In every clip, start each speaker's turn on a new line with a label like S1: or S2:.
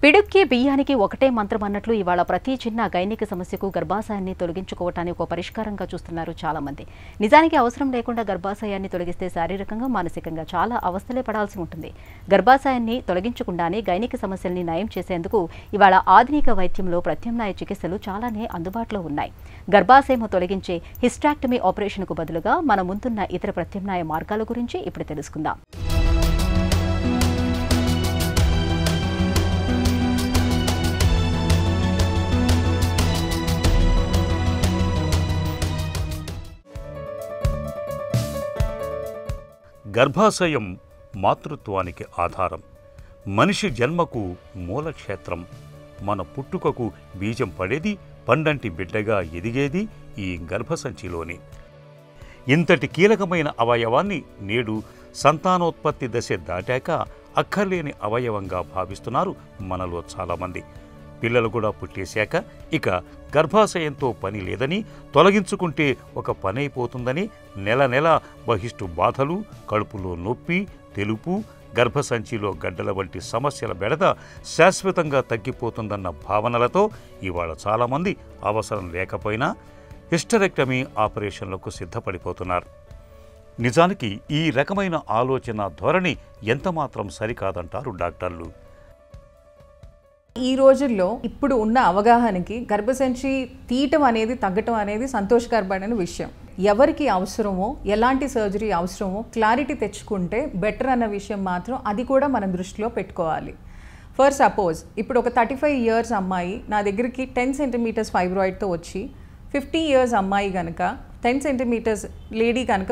S1: పిడుక్కి బియ్యానికి ఒకటే మంత్రం అన్నట్లు ఇవాళ ప్రతి చిన్న గైనిక సమస్యకు గర్భాశయాన్ని తొలగించుకోవటాన్ని ఒక పరిష్కారంగా చూస్తున్నారు చాలా మంది నిజానికి అవసరం లేకుండా గర్భాశయాన్ని తొలగిస్తే శారీరకంగా మానసికంగా చాలా అవస్థలే పడాల్సి ఉంటుంది గర్భాశయాన్ని తొలగించకుండానే గైనిక సమస్యల్ని నయం చేసేందుకు ఇవాళ ఆధునిక వైద్యంలో ప్రత్యామ్నాయ చికిత్సలు చాలానే అందుబాటులో ఉన్నాయి గర్భాశయము తొలగించే హిస్టాక్టమీ ఆపరేషన్కు బదులుగా మన ముందున్న ఇతర ప్రత్యామ్నాయ మార్గాల గురించి ఇప్పుడు తెలుసుకుందాం
S2: గర్భాశయం మాతృత్వానికి ఆధారం మనిషి జన్మకు మూలక్షేత్రం మన పుట్టుకకు బీజం పడేది పండంటి బిడ్డగా ఎదిగేది ఈ గర్భసంచిలోనే ఇంతటి కీలకమైన అవయవాన్ని నేడు సంతానోత్పత్తి దశ దాటాక అక్కర్లేని అవయవంగా భావిస్తున్నారు మనలో చాలామంది పిల్లలు కూడా పుట్టేశాక ఇక గర్భాశయంతో పని లేదని తొలగించుకుంటే ఒక పని అయిపోతుందని నెల నెల బహిష్టు బాధలు కడుపులో నొప్పి తెలుపు గర్భసంచిలో గడ్డల వంటి సమస్యల బెడద శాశ్వతంగా తగ్గిపోతుందన్న భావనలతో ఇవాళ చాలామంది అవసరం లేకపోయినా హిస్టరెక్టమీ ఆపరేషన్లకు సిద్ధపడిపోతున్నారు నిజానికి ఈ రకమైన ఆలోచన ధోరణి ఎంతమాత్రం సరికాదంటారు డాక్టర్లు
S3: ఈ రోజుల్లో ఇప్పుడు ఉన్న అవగాహనకి గర్భసంచి తీయటం అనేది తగ్గటం అనేది సంతోషకరమైన విషయం ఎవరికి అవసరమో ఎలాంటి సర్జరీ అవసరమో క్లారిటీ తెచ్చుకుంటే బెటర్ అన్న విషయం మాత్రం అది కూడా మనం దృష్టిలో పెట్టుకోవాలి ఫర్ సపోజ్ ఇప్పుడు ఒక థర్టీ ఫైవ్ ఇయర్స్ అమ్మాయి నా దగ్గరికి టెన్ సెంటీమీటర్స్ ఫైబ్రాయిడ్తో వచ్చి ఫిఫ్టీ ఇయర్స్ అమ్మాయి కనుక టెన్ సెంటీమీటర్స్ లేడీ కనుక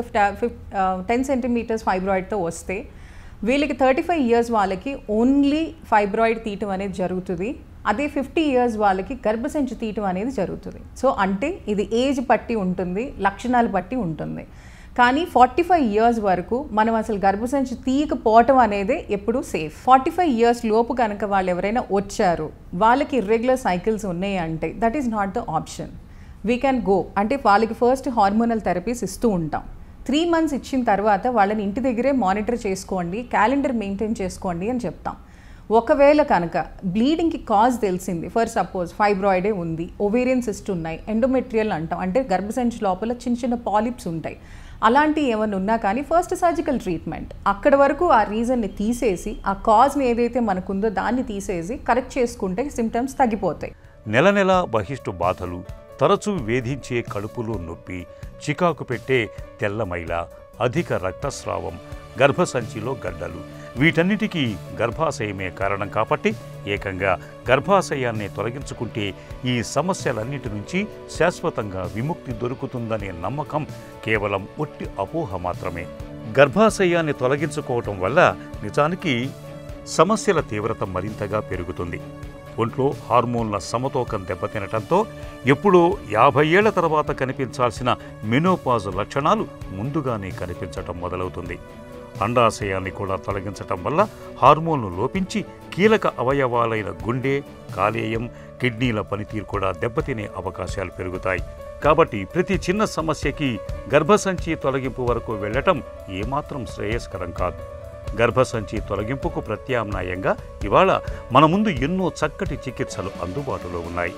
S3: టెన్ సెంటీమీటర్స్ ఫైబ్రాయిడ్తో వస్తే వీళ్ళకి థర్టీ ఫైవ్ ఇయర్స్ వాళ్ళకి ఓన్లీ ఫైబ్రాయిడ్ తీయటం అనేది జరుగుతుంది అదే ఫిఫ్టీ ఇయర్స్ వాళ్ళకి గర్భసంచి తీయటం అనేది జరుగుతుంది సో అంటే ఇది ఏజ్ బట్టి ఉంటుంది లక్షణాలు బట్టి ఉంటుంది కానీ ఫార్టీ ఫైవ్ ఇయర్స్ వరకు మనం అసలు గర్భసంచి తీయకపోవటం అనేది ఎప్పుడు సేఫ్ ఫార్టీ ఫైవ్ ఇయర్స్ లోపు కనుక వాళ్ళు ఎవరైనా వచ్చారు వాళ్ళకి ఇర్రెగ్యులర్ సైకిల్స్ ఉన్నాయి అంటే that is not the option we can go అంటే వాళ్ళకి ఫస్ట్ హార్మోనల్ థెరపీస్ ఇస్తూ ఉంటాం త్రీ మంత్స్ ఇచ్చిన తర్వాత వాళ్ళని ఇంటి దగ్గరే మానిటర్ చేసుకోండి క్యాలెండర్ మెయింటైన్ చేసుకోండి అని చెప్తాం ఒకవేళ కనుక బ్లీడింగ్కి కాజ్ తెలిసింది ఫర్ సపోజ్ ఫైబ్రాయిడే ఉంది ఒవేరియన్ సిస్ట్ ఉన్నాయి ఎండోమెట్రియల్ అంటాం అంటే గర్భసంచి లోపల చిన్న చిన్న పాలిప్స్ ఉంటాయి అలాంటివి ఏమైనా ఉన్నా కానీ ఫస్ట్ సర్జికల్ ట్రీట్మెంట్ అక్కడ వరకు ఆ రీజన్ని తీసేసి ఆ కాజ్ని ఏదైతే మనకుందో దాన్ని తీసేసి కరెక్ట్ చేసుకుంటే సిమ్టమ్స్ తగ్గిపోతాయి
S2: నెల నెల బహిష్టు బాధలు తరచూ వేధించే కడుపులో నొప్పి చికాకు పెట్టే తెల్లమైల అధిక రక్తస్రావం గర్భసంచిలో గడ్డలు వీటన్నిటికీ గర్భాశయమే కారణం కాబట్టి ఏకంగా గర్భాశయాన్ని తొలగించుకుంటే ఈ సమస్యలన్నిటి నుంచి శాశ్వతంగా విముక్తి దొరుకుతుందనే నమ్మకం కేవలం ఒట్టి అపోహ మాత్రమే గర్భాశయాన్ని తొలగించుకోవటం వల్ల నిజానికి సమస్యల తీవ్రత మరింతగా పెరుగుతుంది ఒంట్లో హార్మోన్ల సమతూకం దెబ్బతినటంతో ఎప్పుడో యాభై ఏళ్ల తర్వాత కనిపించాల్సిన మెనోపాజ్ లక్షణాలు ముందుగానే కనిపించటం మొదలవుతుంది అండాశయాన్ని కూడా తొలగించటం వల్ల హార్మోన్లు లోపించి కీలక అవయవాలైన గుండె కాలేయం కిడ్నీల పనితీరు కూడా దెబ్బతినే అవకాశాలు పెరుగుతాయి కాబట్టి ప్రతి చిన్న సమస్యకి గర్భసంచి తొలగింపు వరకు వెళ్ళటం ఏమాత్రం శ్రేయస్కరం కాదు గర్భసంచి తొలగింపుకు ప్రత్యామ్నాయంగా ఇవాళ మన ముందు ఎన్నో చక్కటి చికిత్సలు అందుబాటులో ఉన్నాయి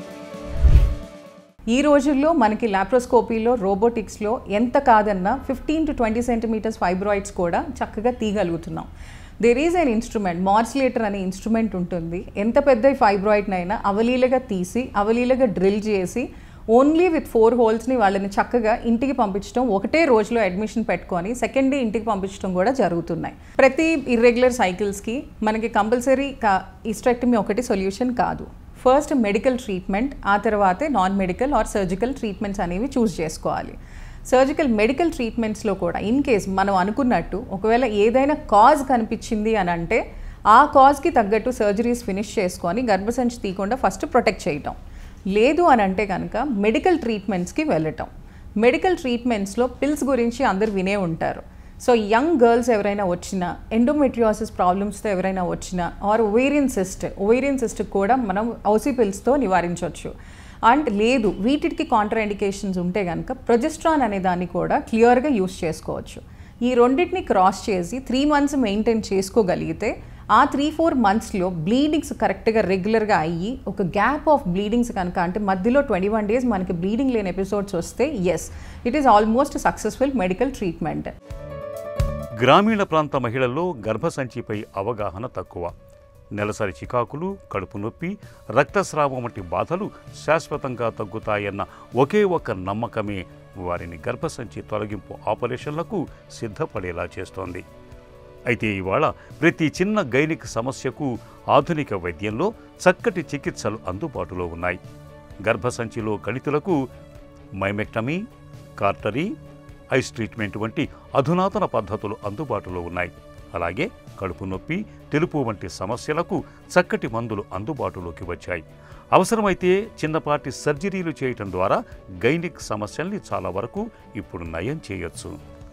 S3: ఈ రోజుల్లో మనకి లాప్రోస్కోపీలో రోబోటిక్స్లో ఎంత కాదన్నా fifteen to twenty centimetres fibroids కూడా చక్కగా తీయగలుగుతున్నాం there is an instrument morcellator అనే ఇన్స్ట్రుమెంట్ ఉంటుంది ఎంత పెద్ద ఫైబ్రాయిడ్నైనా అవలీలగా తీసి అవలీలగా డ్రిల్ చేసి ఓన్లీ విత్ ఫోర్ హోల్స్ని వాళ్ళని చక్కగా ఇంటికి పంపించడం ఒకటే రోజులో అడ్మిషన్ పెట్టుకొని సెకండ్ డే ఇంటికి పంపించడం కూడా జరుగుతున్నాయి ప్రతి ఇర్రెగ్యులర్ సైకిల్స్కి మనకి కంపల్సరీ ఈస్ట్రెక్టమీ ఒకటి సొల్యూషన్ కాదు ఫస్ట్ మెడికల్ ట్రీట్మెంట్ ఆ తర్వాతే non medical or surgical treatments అనేవి చూస్ చేసుకోవాలి సర్జికల్ మెడికల్ ట్రీట్మెంట్స్లో కూడా ఇన్ కేస్ మనం అనుకున్నట్టు ఒకవేళ ఏదైనా కాజ్ కనిపించింది అని అంటే ఆ కాజ్కి తగ్గట్టు సర్జరీస్ ఫినిష్ చేసుకొని గర్భసంచి తీయకుండా ఫస్ట్ ప్రొటెక్ట్ చేయటం లేదు అని అంటే కనుక మెడికల్ ట్రీట్మెంట్స్కి వెళ్ళటం మెడికల్ ట్రీట్మెంట్స్లో పిల్స్ గురించి అందరు వినే ఉంటారు సో యంగ్ గర్ల్స్ ఎవరైనా వచ్చినా ఎండోమెట్రియాసిస్ ప్రాబ్లమ్స్తో ఎవరైనా వచ్చినా or ovarian cyst ovarian cyst కూడా మనం ఔసీ పిల్స్తో నివారించవచ్చు అండ్ లేదు వీటికి కాంట్రాఇండికేషన్స్ ఉంటే కనుక ప్రొజెస్ట్రాన్ అనే దాన్ని కూడా క్లియర్గా యూస్ చేసుకోవచ్చు ఈ రెండింటిని క్రాస్ చేసి త్రీ మంత్స్ మెయింటైన్ చేసుకోగలిగితే ఆ త్రీ ఫోర్ మంత్స్లో బ్లీడింగ్స్ కరెక్ట్గా రెగ్యులర్గా అయ్యి ఒక గ్యాప్ ఆఫ్ బ్లీడింగ్స్ కనుక అంటే మధ్యలో ట్వంటీ వన్ డేస్ మనకి బ్లీడింగ్ లేని ఎపిసోడ్స్ వస్తే yes it is almost successful medical treatment
S2: గ్రామీణ ప్రాంత మహిళల్లో గర్భసంచిపై అవగాహన తక్కువ నెలసరి చికాకులు కడుపు నొప్పి రక్తస్రావం వంటి బాధలు శాశ్వతంగా తగ్గుతాయన్న ఒకే ఒక నమ్మకమే వారిని గర్భసంచి తొలగింపు ఆపరేషన్లకు సిద్ధపడేలా చేస్తోంది అయితే ఇవాళ ప్రతి చిన్న గైనిక్ సమస్యకు ఆధునిక వైద్యంలో చక్కటి చికిత్సలు అందుబాటులో ఉన్నాయి గర్భసంచిలో గణితులకు మైమెక్టమీ కార్టరీ ఐస్ ట్రీట్మెంట్ వంటి అధునాతన పద్ధతులు అందుబాటులో ఉన్నాయి అలాగే కడుపు నొప్పి తెలుపు వంటి సమస్యలకు చక్కటి మందులు అందుబాటులోకి వచ్చాయి అవసరమైతే చిన్నపాటి సర్జరీలు చేయటం ద్వారా గైనిక్ సమస్యల్ని చాలా వరకు ఇప్పుడు నయం చేయొచ్చు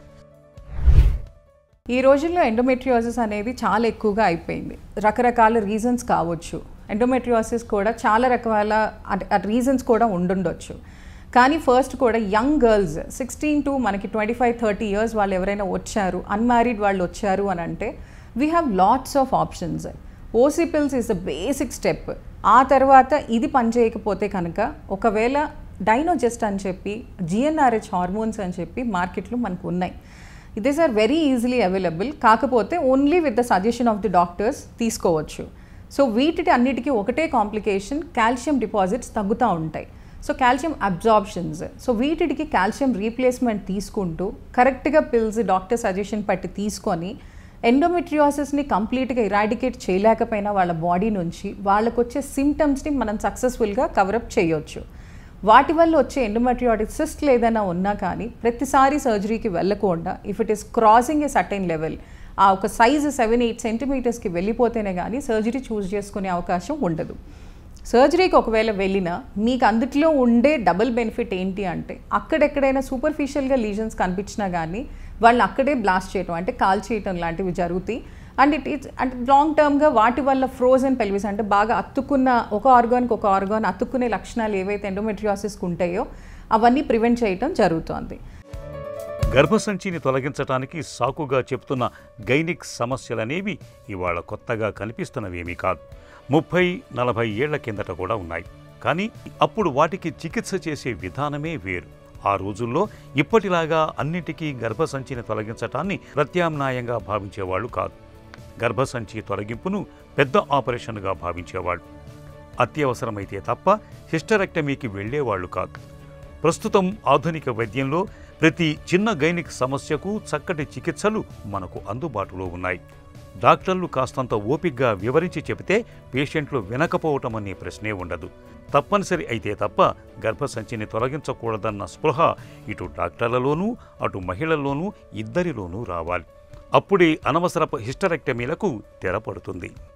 S3: ఈ రోజుల్లో ఎండోమెట్రియోసిస్ అనేది చాలా ఎక్కువగా అయిపోయింది రకరకాల రీజన్స్ కావచ్చు ఎండోమెట్రియోసిస్ కూడా చాలా రకాల రీజన్స్ కూడా ఉండుండొచ్చు కానీ ఫస్ట్ కూడా యంగ్ గర్ల్స్ సిక్స్టీన్ టు మనకి ట్వంటీ ఫైవ్ థర్టీ ఇయర్స్ వాళ్ళు ఎవరైనా వచ్చారు అన్మ్యారీడ్ వాళ్ళు వచ్చారు అని అంటే we have lots of options OC pills is the basic step ఆ తర్వాత ఇది పనిచేయకపోతే కనుక ఒకవేళ డైనోజెస్ట్ అని చెప్పి జిఎన్ఆర్హెచ్ హార్మోన్స్ అని చెప్పి మార్కెట్లో మనకు ఉన్నాయి these are very easily available కాకపోతే only with the suggestion of the doctors తీసుకోవచ్చు సో వీటి అన్నిటికీ ఒకటే కాంప్లికేషన్ కాల్షియం డిపాజిట్స్ తగ్గుతూ ఉంటాయి సో కాల్షియం అబ్జార్ప్షన్స్ సో వీటికి కాల్షియం రీప్లేస్మెంట్ తీసుకుంటూ కరెక్ట్గా పిల్స్ డాక్టర్ సజెషన్ పట్టి తీసుకొని ఎండోమెట్రియాసిస్ని కంప్లీట్గా ఇరాడికేట్ చేయలేకపోయినా వాళ్ళ బాడీ నుంచి వాళ్ళకు వచ్చే సిమ్టమ్స్ని మనం సక్సెస్ఫుల్గా కవరప్ చేయొచ్చు వాటి వల్ల వచ్చే ఎండోమెట్రియాటిక్ సిస్ట్ ఏదైనా ఉన్నా కానీ ప్రతిసారి సర్జరీకి వెళ్ళకుండా if it is crossing a certain level ఆ ఒక సైజు సెవెన్ ఎయిట్ సెంటీమీటర్స్కి వెళ్ళిపోతేనే కానీ సర్జరీ చూస్ చేసుకునే అవకాశం ఉండదు సర్జరీకి ఒకవేళ వెళ్ళినా మీకు అందుట్లో ఉండే డబుల్ బెనిఫిట్ ఏంటి అంటే అక్కడెక్కడైనా సూపర్ఫిషియల్గా లీజన్స్ కనిపించినా కానీ వాళ్ళని అక్కడే బ్లాస్ట్ చేయటం అంటే కాల్ చేయటం లాంటివి జరుగుతాయి అండ్ ఇట్ ఇట్స్ అంటే లాంగ్ టర్మ్గా వాటి వల్ల ఫ్రోజన్ పెల్విస్ అంటే బాగా అతుక్కున్న ఒక ఆర్గాన్కి ఒక ఆర్గాన్ అతుక్కునే లక్షణాలు ఏవైతే ఎండోమెట్రియాసిస్కి ఉంటాయో అవన్నీ ప్రివెంట్ చేయటం జరుగుతోంది
S2: గర్భసంచిని తొలగించటానికి సాకుగా చెప్తున్న గైనిక్ సమస్యలనేవి ఇవాళ కొత్తగా కనిపిస్తున్నవేమీ కాదు ముప్పై నలభై ఏళ్ల కిందట కూడా ఉన్నాయి కానీ అప్పుడు వాటికి చికిత్స చేసే విధానమే వేరు ఆ రోజుల్లో ఇప్పటిలాగా అన్నిటికీ గర్భసంచిని తొలగించటాన్ని ప్రత్యామ్నాయంగా భావించేవాళ్ళు కాదు గర్భసంచి తొలగింపును పెద్ద ఆపరేషన్గా భావించేవాళ్ళు అత్యవసరమైతే తప్ప హిస్టరెక్టమీకి వెళ్ళేవాళ్ళు కాదు ప్రస్తుతం ఆధునిక వైద్యంలో ప్రతి చిన్న గైనిక్ సమస్యకు చక్కటి చికిత్సలు మనకు అందుబాటులో ఉన్నాయి డాక్టర్లు కాస్తంత ఓపిగ్గా వివరించి చెబితే పేషెంట్లు వినకపోవటం అనే ప్రశ్నే ఉండదు తప్పనిసరి అయితే తప్ప గర్భసంచిని తొలగించకూడదన్న స్పృహ ఇటు డాక్టర్లలోనూ అటు మహిళల్లోనూ ఇద్దరిలోనూ రావాలి అప్పుడే అనవసరపు హిస్టరెక్టమీలకు తెరపడుతుంది